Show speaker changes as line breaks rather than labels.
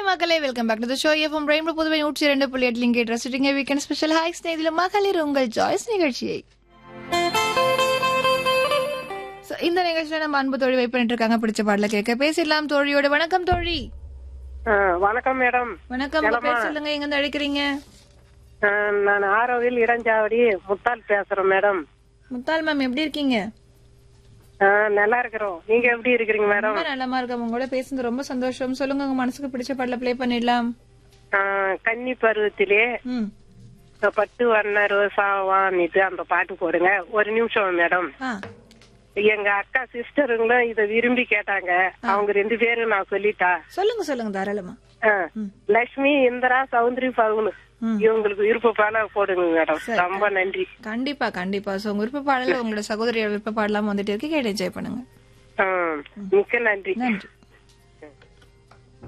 மக்களே welcome back to the show FM rainbow Puduvai நூற்றி இரண்டு புள்ளி எட்டு லிங்கே ரசிட்டிங்க வீக்கெண்ட் ஸ்பெஷல் ஹாய் ஸ்நேகிதில் மகளிர் உங்கள் ஜாய்ஸ் நிகழ்ச்சியை So, இந்த நிகழ்ச்சியில நம்ம அன்பு தோழி வெயிட் பண்ணிட்டு இருக்காங்க பிடிச்ச பாடல கேட்க பேசிடலாம் தோழியோட வணக்கம் தோழி
ஆ, வணக்கம் மேடம்
வணக்கம் உங்க
நலமா?
பேர் சொல்லுங்க எங்க இருந்து அழைக்கிறீங்க
ஆ, நான் ஆரோவில் இடஞ்சாவடி முத்தால் பேசுறேன் மேடம்
முத்தால் மேம் எப்படி இருக்கீங்க
ஆ, நல்லா இருக்கிறோம் நீங்க எப்படி இருக்கிறீங்க மேடம்
ரொம்ப நலமா இருக்கேன் உங்களோட பேசுனது ரொம்ப சந்தோஷம் சொல்லுங்க உங்க மனசுக்கு பிடிச்ச பாடல ப்ளே பண்ணிடலாம்
ஆ, கன்னி பருவத்திலே
ம்
பட்டு வண்ண ரோசாவான்னுட்டு அந்த பாட்டு போடுங்க ஒரு நிமிஷம் மேடம்
ஆ
எங்க அக்கா சிஸ்டருங்களும் இத விரும்பி கேட்டாங்க அவங்க ரெண்டு பேரும் நான் சொல்லிட்டா
சொல்லுங்க சொல்லுங்க தாராளமா
ஆ, லட்சுமி இந்திரா சௌந்தரி பவுனு
ம்.
இவங்களுக்கு விருப்பப்பால போடுங்க மேடம் ரொம்ப நன்றி
கண்டிப்பா கண்டிப்பா சோ உங்க விருப்ப பாடல உங்களோட சகோதரியோட விருப்ப பாடலாம் வந்துட்டு இருக்கு கேட்டு என்ஜாய் பண்ணுங்க
ஆ, மிக்க நன்றி
நன்றி